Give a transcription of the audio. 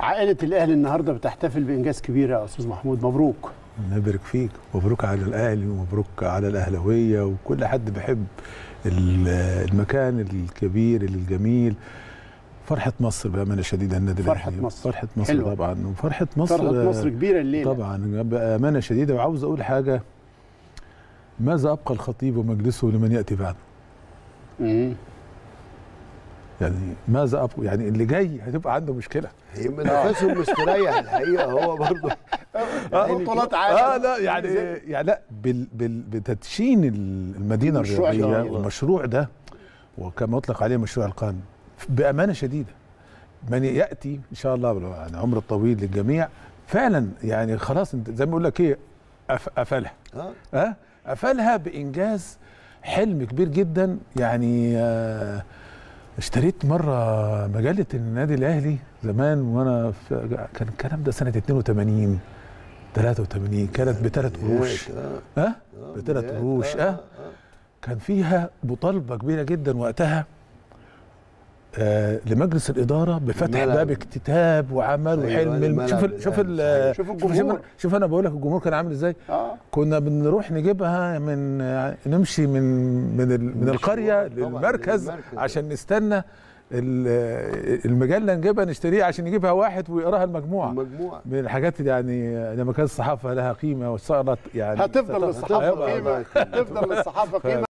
عائله الاهلي النهارده بتحتفل بانجاز كبير يا استاذ محمود مبروك الله يبارك فيك مبروك على الاهلي ومبروك على الاهلاويه وكل حد بيحب ال- المكان الكبير الجميل فرحه مصر بامانه شديده النادي فرحة الاهلي مصر. فرحه مصر حلوة. طبعا وفرحه مصر فرحه مصر كبيره الليله طبعا بامانه شديده وعاوز اقول حاجه ماذا ابقى الخطيب ومجلسه لمن ياتي بعده مم. يعني ماذا ابقى يعني اللي جاي هتبقى عنده مشكله هي نفسهم مستريح الحقيقه هو برضه بطولات اه عالم لا يعني يعني لا بال بال بتدشين المدينه المشروع الرياضيه الجميل. والمشروع ده وكما اطلق عليه مشروع القرن بامانه شديده من ياتي ان شاء الله يعني عمر الطويل للجميع فعلا يعني خلاص انت زي ما بقول لك ايه قف- قفلها اه ها قفلها بانجاز حلم كبير جدا يعني آه، اشتريت مره مجله النادي الاهلي زمان وانا في كان الكلام ده سنه 82 83 كانت بثلاث قروش آه. ها بثلاث بدايات. قروش آه، ها كان فيها مطالبه كبيره جدا وقتها آه لمجلس الاداره بفتح الملعب. باب اكتتاب وعمل أيوة، وحلم الملعب شوف ال- شوف ال- الأهلي. شوف شوف, الجمهور. شوف, شوف انا بقول لك الجمهور كان عامل ازاي اه كنا بنروح نجيبها من نمشي من من ال- من القريه طبعاً، للمركز للمركز. عشان نستنى ال- المجله نجيبها نشتريها عشان يجيبها واحد ويقراها المجموعه المجموعه من الحاجات اللي يعني لما كانت الصحافه لها قيمه وصارت يعني هتفضل للصحافه هيبقى- قيمه هتفضل للصحافه قيمه